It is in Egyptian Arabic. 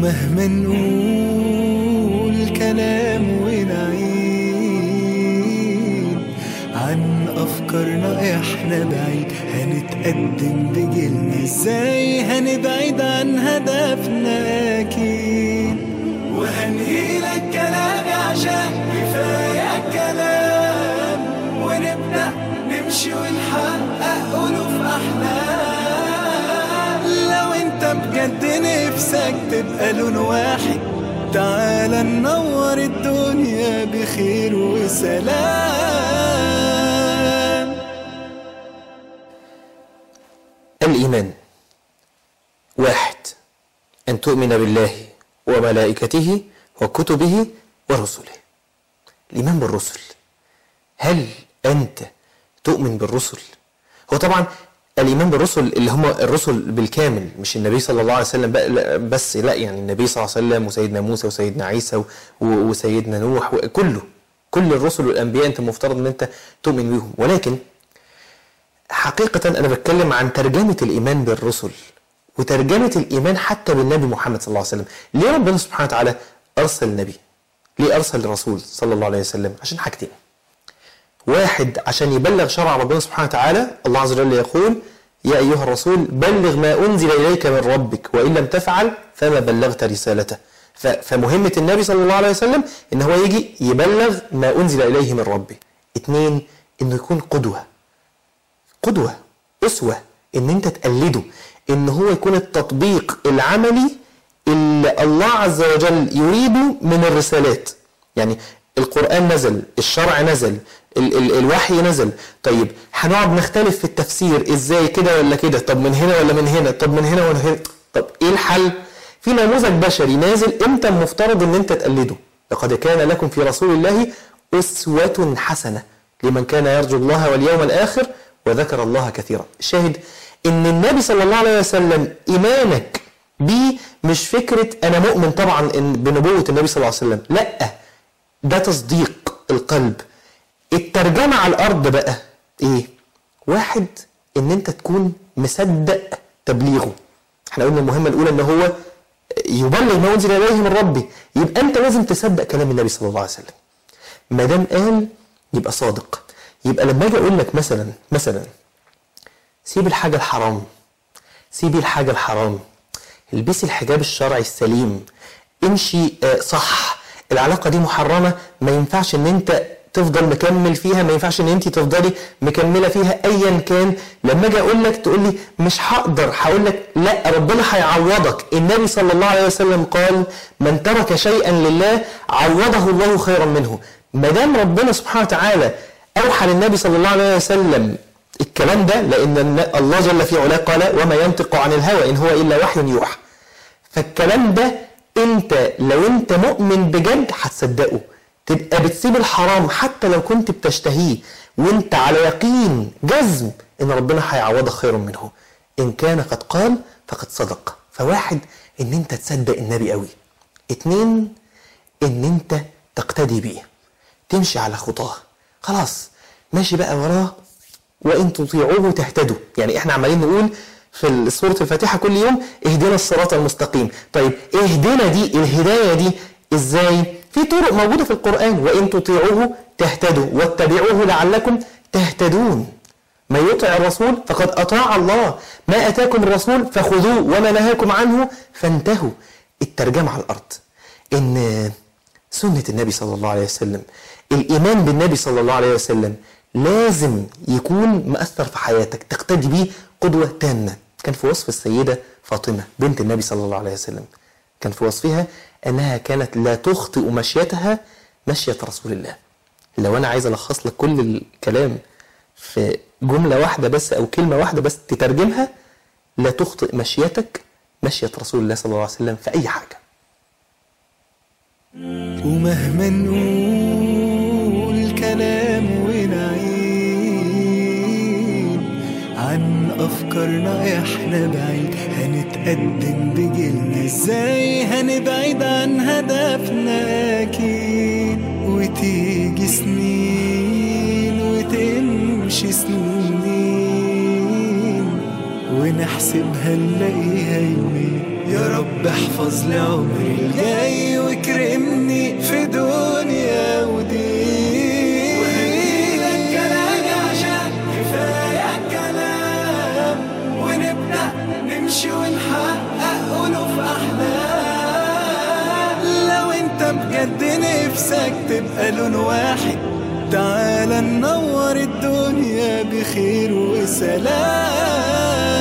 ومهما نقول كلام ونعيد عن أفكارنا إحنا بعيد هنتقدم بجيلنا إزاي هنبعد عن هدفنا أكيد وهنهيلك كلامي عشان كفاية كلام ونبدأ نمشي ونحقق ألوف أحلام لو أنت بجد نفسك تبقى لون واحد تعال ننور الدنيا بخير وسلام الإيمان واحد أن تؤمن بالله وملائكته وكتبه ورسله الإيمان بالرسل هل أنت تؤمن بالرسل هو طبعا الإيمان بالرسل اللي هم الرسل بالكامل مش النبي صلى الله عليه وسلم بقى- لا، بس لا يعني النبي صلى الله عليه وسلم وسيدنا موسى وسيدنا عيسى و- وسيدنا نوح كله كل الرسل والأنبياء أنت المفترض أن أنت تؤمن بيهم ولكن حقيقة أنا بتكلم عن ترجمة الإيمان بالرسل وترجمة الإيمان حتى بالنبي محمد صلى الله عليه وسلم ليه ربنا سبحانه وتعالى أرسل النبي ليه أرسل الرسول صلى الله عليه وسلم عشان حاجتين واحد عشان يبلغ شرع ربنا سبحانه وتعالى الله عز وجل يقول يا أيها الرسول بلغ ما أنزل إليك من ربك وإن لم تفعل فما بلغت رسالته ف- فمهمة النبي صلى الله عليه وسلم إن هو يجي يبلغ ما أنزل إليه من ربه اتنين إنه يكون قدوة قدوة أسوة إن أنت تقلده إن هو يكون التطبيق العملي اللي الله عز وجل يريده من الرسالات يعني القرآن نزل الشرع نزل ال ال الوحي نزل طيب هنقعد نختلف في التفسير ازاي كده ولا كده طب من هنا ولا من هنا طب من هنا ولا هنا طب ايه الحل في نموذج بشري نازل انت المفترض ان انت تقلده لقد كان لكم في رسول الله أسوة حسنة لمن كان يرجو الله واليوم الآخر وذكر الله كثيرا الشاهد ان النبي صلى الله عليه وسلم ايمانك بيه مش فكرة انا مؤمن طبعا إن بنبوة النبي صلى الله عليه وسلم لا ده تصديق القلب الترجمة على الارض بقى ايه واحد ان انت تكون مصدق تبليغه احنا قلنا المهمة الاولى ان هو يبلغ ما انزل اليه من ربه يبقى انت لازم تصدق كلام النبي صلى الله عليه وسلم ما دام قال يبقى صادق يبقى لما اجي اقول لك مثلا مثلا سيب الحاجه الحرام سيبي الحاجه الحرام البسي الحجاب الشرعي السليم امشي آه، صح العلاقه دي محرمه ما ينفعش ان انت تفضل مكمل فيها ما ينفعش ان انت تفضلي مكمله فيها ايا كان لما اجي اقول لك تقول لي مش هقدر هقول لك لا ربنا هيعوضك النبي صلى الله عليه وسلم قال من ترك شيئا لله عوضه الله خيرا منه ما دام ربنا سبحانه وتعالى اوحى للنبي صلى الله عليه وسلم الكلام ده لان الن- الله جل في علاه قال وما ينطق عن الهوى ان هو الا وحي يوحى فالكلام ده انت لو انت مؤمن بجد هتصدقه تبقى بتسيب الحرام حتى لو كنت بتشتهيه وانت على يقين جزم ان ربنا هيعوضك خيرا منه ان كان قد قال فقد صدق فواحد ان انت تصدق النبي قوي اتنين ان انت تقتدي بيه تمشي على خطاه خلاص ماشي بقى وراه وان تطيعوه تهتدوا يعني احنا عمالين نقول في سورة الفاتحة كل يوم اهدنا الصراط المستقيم طيب اهدنا دي الهداية دي ازاي في طرق موجودة في القرآن وان تطيعوه تهتدوا واتبعوه لعلكم تهتدون من يطع الرسول فقد أطاع الله ما أتاكم الرسول فخذوه وما نهاكم عنه فانتهوا الترجمة على الأرض إن سنة النبي صلى الله عليه وسلم الإيمان بالنبي صلى الله عليه وسلم لازم يكون مؤثر في حياتك تقتدي بيه قدوة تامة كان في وصف السيدة فاطمة بنت النبي صلى الله عليه وسلم كان في وصفها أنها كانت لا تخطئ مشيتها مشية رسول الله لو أنا عايز ألخص لك كل الكلام في جملة واحدة بس أو كلمة واحدة بس تترجمها لا تخطئ مشيتك مشية رسول الله صلى الله عليه وسلم في أي حاجة ومهما نقول كلام ونعيد عن أفكارنا إحنا بعيد هنتقدم بجيلنا إزاي هنبعد عن هدفنا أكيد وتيجي سنين وتمشي سنين ونحسبها نلاقيها يومين يا رب احفظ احفظ لي عمري الجاي واكرمني في دنيا ودين وهديلك كلامي عشان كفاية كلام ونبدأ نمشي ونحقق ألوف أحلام لو انت بجد نفسك تبقى لون واحد تعال ننور الدنيا بخير وسلام